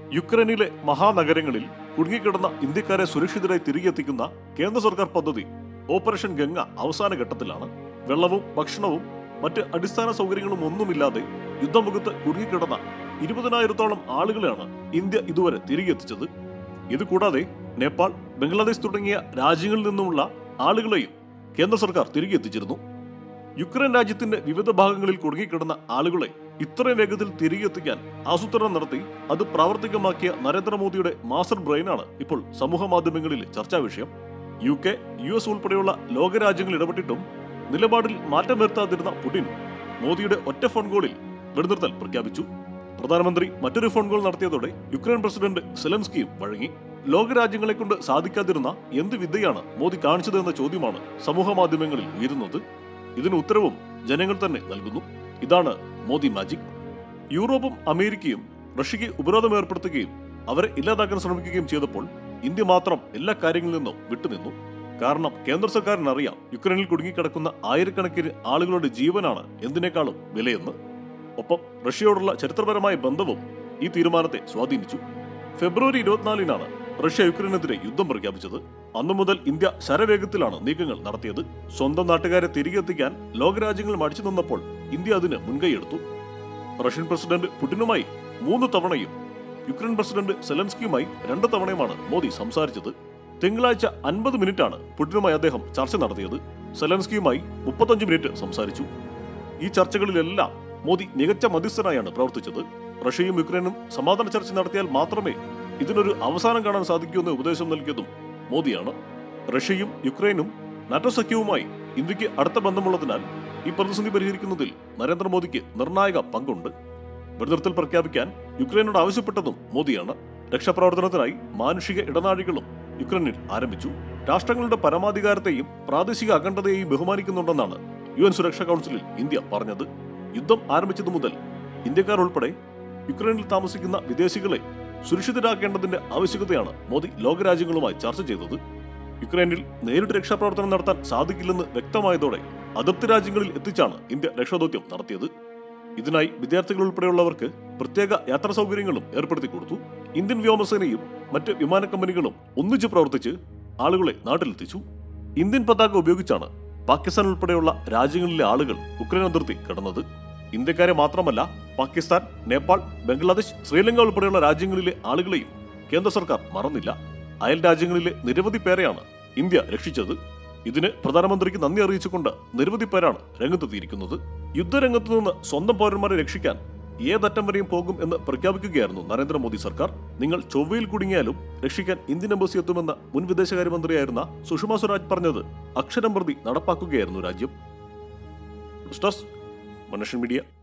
യുക്രൈനിലെ മഹാനഗരങ്ങളിൽ കുടുങ്ങിക്കിടന്ന ഇന്ത്യക്കാരെ സുരക്ഷിതരായി തിരികെ എത്തിക്കുന്ന കേന്ദ്ര സർക്കാർ പദ്ധതി ഓപ്പറേഷൻ ഗംഗ അവസാന ഘട്ടത്തിലാണ് വെള്ളവും ഭക്ഷണവും മറ്റ് അടിസ്ഥാന സൗകര്യങ്ങളും ഒന്നുമില്ലാതെ യുദ്ധമുഖത്ത് കുടുങ്ങിക്കിടന്ന ഇരുപതിനായിരത്തോളം ആളുകളെയാണ് ഇന്ത്യ ഇതുവരെ തിരികെ എത്തിച്ചത് ഇത് കൂടാതെ നേപ്പാൾ ബംഗ്ലാദേശ് തുടങ്ങിയ രാജ്യങ്ങളിൽ നിന്നുമുള്ള ആളുകളെയും കേന്ദ്ര സർക്കാർ തിരികെ എത്തിച്ചിരുന്നു യുക്രൈൻ രാജ്യത്തിന്റെ വിവിധ ഭാഗങ്ങളിൽ കുടുങ്ങിക്കിടന്ന ആളുകളെ ഇത്രയും വേഗത്തിൽ തിരികെ എത്തിക്കാൻ ആസൂത്രണം നടത്തി അത് പ്രാവർത്തികമാക്കിയ നരേന്ദ്രമോദിയുടെ മാസ്റ്റർ ബ്രെയിനാണ് ഇപ്പോൾ സമൂഹ മാധ്യമങ്ങളിൽ ചർച്ചാ വിഷയം യു കെ യു എസ് ഉൾപ്പെടെയുള്ള ലോകരാജ്യങ്ങൾ ഇടപെട്ടിട്ടും നിലപാടിൽ മാറ്റം വരുത്താതിരുന്ന പുടിൻ മോദിയുടെ ഒറ്റ ഫോൺ കോളിൽ വെടിനിർത്തൽ പ്രഖ്യാപിച്ചു പ്രധാനമന്ത്രി മറ്റൊരു ഫോൺ കോൾ നടത്തിയതോടെ യുക്രൈൻ പ്രസിഡന്റ് സെലൻസ്കിയും വഴങ്ങി ലോകരാജ്യങ്ങളെ കൊണ്ട് സാധിക്കാതിരുന്ന എന്ത് വിദ്യയാണ് മോദി കാണിച്ചതെന്ന ചോദ്യമാണ് സമൂഹ മാധ്യമങ്ങളിൽ ഉയരുന്നത് ഇതിന് ഉത്തരവും ജനങ്ങൾ തന്നെ നൽകുന്നു ഇതാണ് മോദി മാജിക് യൂറോപ്പും അമേരിക്കയും റഷ്യയ്ക്ക് ഉപരോധം ഏർപ്പെടുത്തുകയും അവരെ ഇല്ലാതാക്കാൻ ശ്രമിക്കുകയും ചെയ്തപ്പോൾ ഇന്ത്യ മാത്രം എല്ലാ കാര്യങ്ങളിൽ നിന്നും വിട്ടുനിന്നു കാരണം കേന്ദ്ര സർക്കാരിന് അറിയാം യുക്രൈനിൽ കുടുങ്ങിക്കിടക്കുന്ന ആയിരക്കണക്കിന് ആളുകളുടെ ജീവനാണ് എന്തിനേക്കാളും വിലയെന്ന് ഒപ്പം റഷ്യയോടുള്ള ചരിത്രപരമായ ബന്ധവും ഈ തീരുമാനത്തെ സ്വാധീനിച്ചു ഫെബ്രുവരി ഇരുപത്തിനാലിനാണ് റഷ്യ യുക്രൈനെതിരെ യുദ്ധം പ്രഖ്യാപിച്ചത് അന്നു മുതൽ ഇന്ത്യ ശരവേഗത്തിലാണ് നീക്കങ്ങൾ നടത്തിയത് സ്വന്തം നാട്ടുകാരെ തിരികെ എത്തിക്കാൻ ലോകരാജ്യങ്ങൾ മടിച്ചു നിന്നപ്പോൾ ഇന്ത്യ അതിന് മുൻകൈയെടുത്തു റഷ്യൻ പ്രസിഡന്റ് പുടിനുമായി മൂന്ന് തവണയും യുക്രൈൻ പ്രസിഡന്റ് സെലൻസ്കിയുമായി രണ്ട് തവണയുമാണ് മോദി സംസാരിച്ചത് തിങ്കളാഴ്ച അൻപത് മിനിറ്റാണ് പുടിനുമായി അദ്ദേഹം ചർച്ച നടത്തിയത് സെലൻസ്കിയുമായി മുപ്പത്തഞ്ച് മിനിറ്റ് സംസാരിച്ചു ഈ ചർച്ചകളിലെല്ലാം മോദി മികച്ച മധ്യസ്ഥനായാണ് പ്രവർത്തിച്ചത് റഷ്യയും യുക്രൈനും സമാധാന ചർച്ച നടത്തിയാൽ മാത്രമേ ഇതിനൊരു അവസാനം കാണാൻ സാധിക്കൂ എന്ന് ഉപദേശം നൽകിയതും മോദിയാണ് റഷ്യയും യുക്രൈനും നാറ്റോ സഖ്യവുമായി ഇന്ത്യക്ക് അടുത്ത ബന്ധമുള്ളതിനാൽ ഈ പ്രതിസന്ധി പരിഹരിക്കുന്നതിൽ നരേന്ദ്രമോദിക്ക് നിർണായക പങ്കുണ്ട് വെടിനിർത്തൽ പ്രഖ്യാപിക്കാൻ യുക്രൈനോട് ആവശ്യപ്പെട്ടതും മോദിയാണ് രക്ഷാപ്രവർത്തനത്തിനായി മാനുഷിക ഇടനാഴികളും യുക്രൈനിൽ ആരംഭിച്ചു രാഷ്ട്രങ്ങളുടെ പരമാധികാരത്തെയും പ്രാദേശിക അഖണ്ഡതയെയും ബഹുമാനിക്കുന്നുണ്ടെന്നാണ് യു എൻ സുരക്ഷാ കൗൺസിലിൽ ഇന്ത്യ പറഞ്ഞത് യുദ്ധം ആരംഭിച്ചതു മുതൽ ഇന്ത്യക്കാർ ഉൾപ്പെടെ യുക്രൈനിൽ താമസിക്കുന്ന വിദേശികളെ സുരക്ഷിതരാക്കേണ്ടതിന്റെ ആവശ്യകതയാണ് മോദി ലോകരാജ്യങ്ങളുമായി ചർച്ച ചെയ്തത് യുക്രൈനിൽ നേരിട്ട് രക്ഷാപ്രവർത്തനം നടത്താൻ സാധിക്കില്ലെന്ന് വ്യക്തമായതോടെ അതിർത്തി രാജ്യങ്ങളിൽ എത്തിച്ചാണ് ഇന്ത്യ രക്ഷാദൗത്യം നടത്തിയത് ഇതിനായി വിദ്യാർത്ഥികൾ ഉൾപ്പെടെയുള്ളവർക്ക് പ്രത്യേക യാത്രാ സൗകര്യങ്ങളും ഏർപ്പെടുത്തി കൊടുത്തു ഇന്ത്യൻ വ്യോമസേനയും മറ്റ് വിമാന കമ്പനികളും ഒന്നിച്ചു പ്രവർത്തിച്ച് ആളുകളെ നാട്ടിലെത്തിച്ചു ഇന്ത്യൻ പതാക ഉപയോഗിച്ചാണ് പാകിസ്ഥാൻ ഉൾപ്പെടെയുള്ള രാജ്യങ്ങളിലെ ആളുകൾ ഉക്രൈൻ അതിർത്തി കടന്നത് ഇന്ത്യക്കാരെ മാത്രമല്ല പാകിസ്ഥാൻ നേപ്പാൾ ബംഗ്ലാദേശ് ശ്രീലങ്ക ഉൾപ്പെടെയുള്ള രാജ്യങ്ങളിലെ ആളുകളെയും കേന്ദ്ര സർക്കാർ മറന്നില്ല അയൽ രാജ്യങ്ങളിലെ നിരവധി പേരെയാണ് ഇന്ത്യ രക്ഷിച്ചത് ഇതിന് പ്രധാനമന്ത്രിക്ക് നന്ദി അറിയിച്ചുകൊണ്ട് നിരവധി പേരാണ് രംഗത്തെത്തിയിരിക്കുന്നത് യുദ്ധരംഗത്ത് നിന്ന് സ്വന്തം പൗരന്മാരെ രക്ഷിക്കാൻ ഏതറ്റം വരെയും പോകും എന്ന് പ്രഖ്യാപിക്കുകയായിരുന്നു നരേന്ദ്രമോദി സർക്കാർ നിങ്ങൾ ചൊവ്വയിൽ കുടുങ്ങിയാലും രക്ഷിക്കാൻ ഇന്ത്യൻ എംബസി എത്തുമെന്ന മുൻ വിദേശകാര്യമന്ത്രിയായിരുന്ന സുഷമ സ്വരാജ് പറഞ്ഞത് അക്ഷരം പ്രതി നടപ്പാക്കുകയായിരുന്നു രാജ്യം ന്യൂസ് ഡെസ്ക് മനുഷ്യൻ മീഡിയ